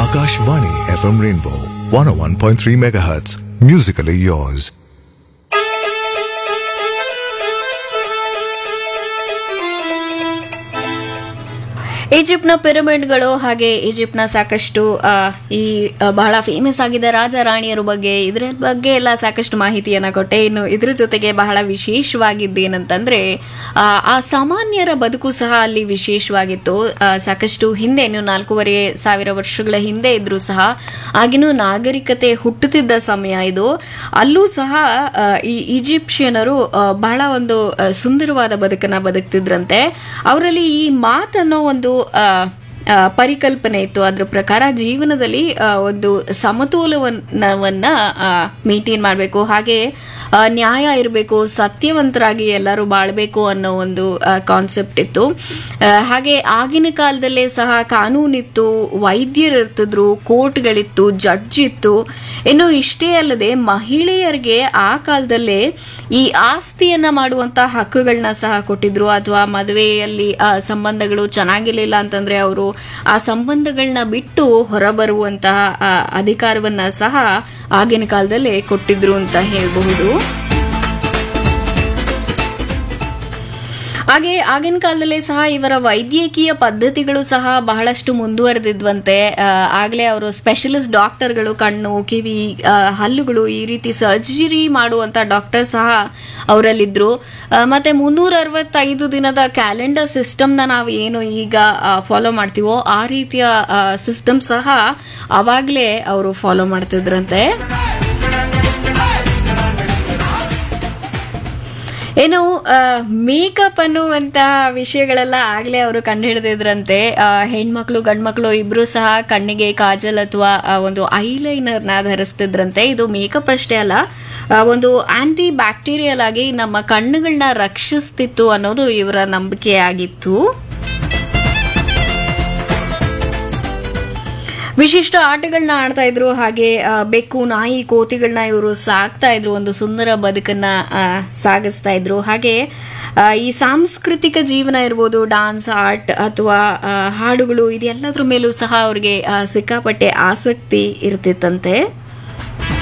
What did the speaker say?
Akashvani FM Rainbow 101.3 MHz. Musically yours. ಈಜಿಪ್ಟ್ನ ಪಿರಮಿಡ್ಗಳು ಹಾಗೆ ಈಜಿಪ್ಟ್ನ ಸಾಕಷ್ಟು ಆ, ಈ ಆ, ಬಹಳ ಫೇಮಸ್ ಆಗಿದ್ದ ರಾಜ ರಾಣಿಯರ ಬಗ್ಗೆ ಇದರ ಬಗ್ಗೆ ಎಲ್ಲ ಸಾಕಷ್ಟು ಮಾಹಿತಿಯನ್ನ ಕೊಟ್ಟೆ ಇನ್ನು ಇದ್ರ ಜೊತೆಗೆ ಬಹಳ ವಿಶೇಷವಾಗಿದ್ದೇನಂತಂದ್ರೆ ಆ, ಆ ಸಾಮಾನ್ಯರ ಬದುಕು ಸಹ ಅಲ್ಲಿ ವಿಶೇಷವಾಗಿತ್ತು ಆ, ಸಾಕಷ್ಟು ಹಿಂದೆ ಇನ್ನು ನಾಲ್ಕೂವರೆ ಸಾವಿರ ವರ್ಷಗಳ ಹಿಂದೆ ಇದ್ರೂ ಸಹ ಆಗಿನೂ ನಾಗರಿಕತೆ ಹುಟ್ಟುತ್ತಿದ್ದ ಸಮಯ ಇದು ಅಲ್ಲೂ ಸಹ ಆ, ಈ ಈಜಿಪ್ಷಿಯನರು ಆ, ಬಹಳ ಒಂದು ಆ, ಸುಂದರವಾದ ಬದುಕನ್ನ ಬದುಕ್ತಿದ್ರಂತೆ ಅವರಲ್ಲಿ ಈ ಮಾತನ್ನೋ ಒಂದು ಆ, ಆ, ಪರಿಕಲ್ಪನೆ ಇತ್ತು ಅದ್ರ ಪ್ರಕಾರ ಜೀವನದಲ್ಲಿ ಆ, ಒಂದು ಸಮತೋಲನವನ್ನ ಮೇಂಟೈನ್ ಮಾಡಬೇಕು ಹಾಗೆ ಆ, ನ್ಯಾಯ ಇರಬೇಕು ಸತ್ಯವಂತರಾಗಿ ಎಲ್ಲರೂ ಬಾಳ್ಬೇಕು ಅನ್ನೋ ಒಂದು ಕಾನ್ಸೆಪ್ಟ್ ಇತ್ತು ಆ, ಹಾಗೆ ಆಗಿನ ಕಾಲದಲ್ಲೇ ಸಹ ಕಾನೂನಿತ್ತು ವೈದ್ಯರು ಇರ್ತಿದ್ರು ಕೋರ್ಟ್ಗಳಿತ್ತು ಜಡ್ಜ್ ಇತ್ತು ಇನ್ನು ಇಷ್ಟೇ ಅಲ್ಲದೆ ಮಹಿಳೆಯರಿಗೆ ಆ ಕಾಲದಲ್ಲೇ ಈ ಆಸ್ತಿಯನ್ನ ಮಾಡುವಂತ ಹಕ್ಕುಗಳನ್ನ ಸಹ ಕೊಟ್ಟಿದ್ರು ಅಥವಾ ಮದುವೆಯಲ್ಲಿ ಆ, ಸಂಬಂಧಗಳು ಚೆನ್ನಾಗಿರ್ಲಿಲ್ಲ ಅಂತಂದ್ರೆ ಅವರು ಆ ಸಂಬಂಧಗಳನ್ನ ಬಿಟ್ಟು ಹೊರಬರುವಂತಹ ಆ, ಅಧಿಕಾರವನ್ನ ಸಹ ಆಗಿನ ಕಾಲದಲ್ಲೇ ಕೊಟ್ಟಿದ್ರು ಅಂತ ಹೇಳಬಹುದು ಹಾಗೆ ಆಗಿನ ಕಾಲದಲ್ಲೇ ಸಹ ಇವರ ವೈದ್ಯಕೀಯ ಪದ್ಧತಿಗಳು ಸಹ ಬಹಳಷ್ಟು ಮುಂದುವರೆದಿದ್ವಂತೆ ಆ, ಆಗ್ಲೇ ಅವರು ಸ್ಪೆಷಲಿಸ್ಟ್ ಡಾಕ್ಟರ್ಗಳು ಕಣ್ಣು ಕಿವಿ ಆ, ಹಲ್ಲುಗಳು ಈ ರೀತಿ ಸರ್ಜರಿ ಮಾಡುವಂತ ಡಾಕ್ಟರ್ ಸಹ ಅವರಲ್ಲಿದ್ರು ಆ, ಮತ್ತೆ ಮುನ್ನೂರ ಅರವತ್ತೈದು ದಿನದ ಕ್ಯಾಲೆಂಡರ್ ಸಿಸ್ಟಮ್ನ ನಾವು ಏನು ಈಗ ಫಾಲೋ ಮಾಡ್ತೀವೋ ಆ ರೀತಿಯ ಸಿಸ್ಟಮ್ ಸಹ ಅವಾಗಲೇ ಅವರು ಫಾಲೋ ಮಾಡ್ತಿದ್ರಂತೆ ಏನು ಮೇಕಪ್ ಅನ್ನುವಂತಹ ವಿಷಯಗಳೆಲ್ಲ ಆಗ್ಲೇ ಅವರು ಕಂಡುಹಿಡಿದಿದ್ರಂತೆ ಹೆಣ್ಮಕ್ಳು ಗಂಡ್ಮಕ್ಳು ಇಬ್ರು ಸಹ ಕಣ್ಣಿಗೆ ಕಾಜಲ್ ಅಥವಾ ಆ, ಒಂದು ಐಲೈನರ್ನ ಧರಿಸ್ತಿದ್ರಂತೆ ಇದು ಮೇಕಪ್ ಅಷ್ಟೇ ಅಲ್ಲ ಆ, ಒಂದು ಆಂಟಿ ಬ್ಯಾಕ್ಟೀರಿಯಲ್ ಆಗಿ ನಮ್ಮ ಕಣ್ಣುಗಳನ್ನ ರಕ್ಷಿಸ್ತಿತ್ತು ಅನ್ನೋದು ಇವರ ನಂಬಿಕೆ ಆಗಿತ್ತು ವಿಶಿಷ್ಟ ಆಟಗಳನ್ನ ಆಡ್ತಾ ಇದ್ರು ಹಾಗೆ ಆ, ಬೆಕ್ಕು ನಾಯಿ ಕೋತಿಗಳನ್ನ ಇವರು ಸಾಕ್ತಾ ಇದ್ರು ಒಂದು ಸುಂದರ ಬದುಕನ್ನ ಆ, ಸಾಗಿಸ್ತಾ ಇದ್ರು ಹಾಗೆ ಆ, ಈ ಸಾಂಸ್ಕೃತಿಕ ಜೀವನ ಇರ್ಬೋದು ಡಾನ್ಸ್ ಆರ್ಟ್ ಅಥವಾ ಆ, ಹಾಡುಗಳು ಇದೆಲ್ಲದ್ರ ಮೇಲೂ ಸಹ ಅವ್ರಿಗೆ ಆ, ಸಿಕ್ಕಾಪಟ್ಟೆ ಆಸಕ್ತಿ ಇರ್ತಿತ್ತಂತೆ